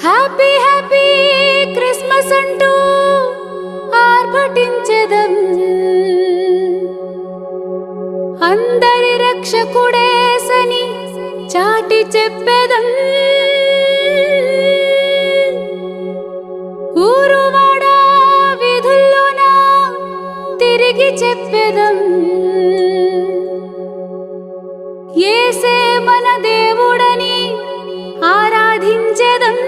happy happy Christmas అంటూ ఆర్భటించెదం అందరి రక్షకుడేసని చాటి చెప్పెదం ఊరువాడ వీధుల్లోన తిరిగి చెప్పెదం ఏసే మన దేవుడని ఆరాధించెదం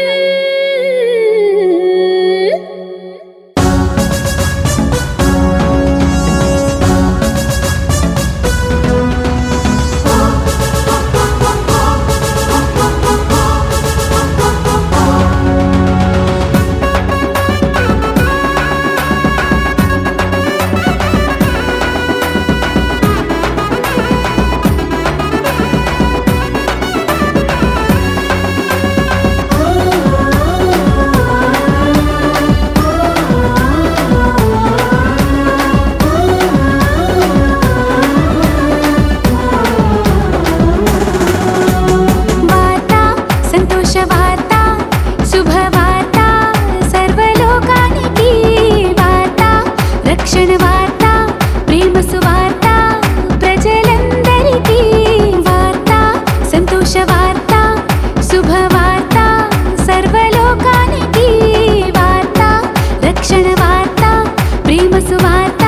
వార్త సంతోష వార్త శుభవార్త సర్వలోకానికి వార్త రక్షణ వార్త ప్రేమ సువార్త ప్రజలందరికీ వార్త సంతోష వార్త శుభవార్త సర్వలోకానికి వార్త రక్షణ వార్త ప్రేమ సువార్త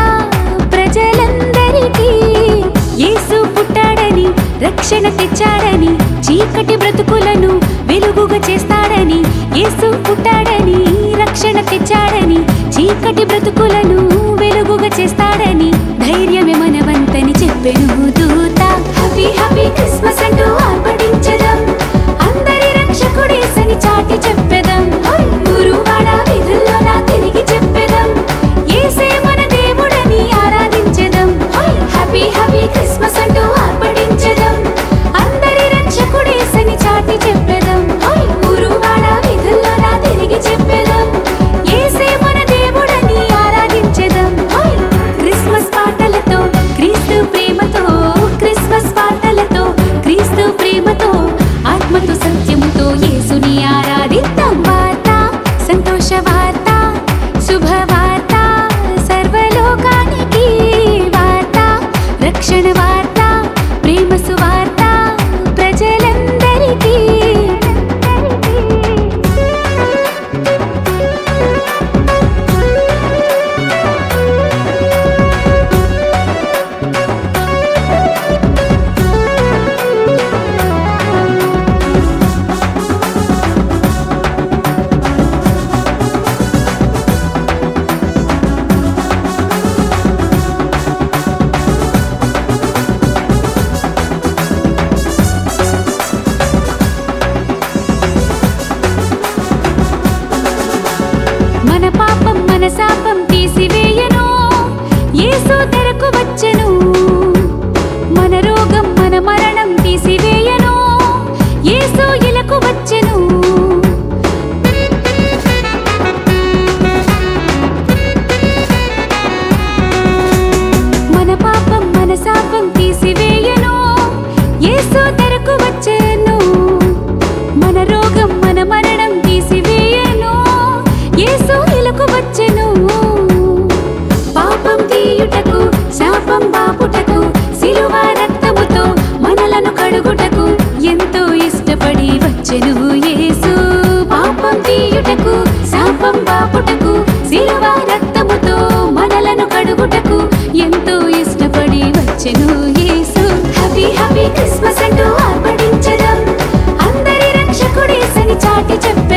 ప్రజలందరికీ యేసు పుట్టాడని రక్షణ తెచ్చాడని చీకటి బ్రతుకులను వెలుగుగా చేస్తాడని యేసు పుట్టాడని రక్షణ తెచ్చాడని చీకటి బ్రతుకులను వెలుగుగా చేస్తాడని ధైర్యమే మనవంతని చెప్పెను దూత హ్యాపీ హ్యాపీ క్రిస్మస్ అంటూ ఆర్భటించదం అందరి రక్షకుడేసని చాటి చెప్పెదం గురువాడ వీధుల్లోన తిరిగి చెప్పెదం యేసే మన దేవుడని ఆరాధించెదం హ్యాపీ హ్యాపీ క్రిస్మస్ అంటూ ఆర్భటించెదం అందరి రక్షకుడేసని చాటి చెప్పెదం గురువాడ వీధుల్లోన తిరిగి చెప్పెదం యేసే మన దేవుడని ఆరాధించెదం క్రిస్మస్ పాటలతో క్రీస్తు ప్రేమతో క్రిస్మస్ పాటలతో క్రీస్తు ప్రేమతో ఆత్మతో సత్యముతో యేసుని ఆరాధిద్దాం వార్త సంతోష వార్త శుభవార్త సర్వలోకానికి వార్త రక్షణ వార్త ప్రేమ సువార్త ప్రజలందరికీ మన పాపం మన శాపం తీసివేయను యేసు తెరకు వచ్చెను మన రోగం మన మరణం తీసివేయను యేసు ఇలకు వచ్చెను మన పాపం మన శాపం తీసివేయను యేసు తెరకు వచ్చెను మన రోగం మన మరణం తీసివేయను యేసు ఇలకు వచ్చెను పాపం తీయుటకు శాపం బాపుటకు సిలువ రక్తముతో మనలను కడుగుటకు ఎంతో ఇష్టపడి వచ్చెను యేసు పాపం తీయుటకు శాపం బాపుటకు సిలువ రక్తముతో మనలను కడుగుటకు ఎంతో ఇష్టపడి వచ్చెను యేసు హ్యాపీ హ్యాపీ క్రిస్మస్ అంటూ ఆర్భటించడం అందరి రక్షకుడేసని చాటి చెప్పె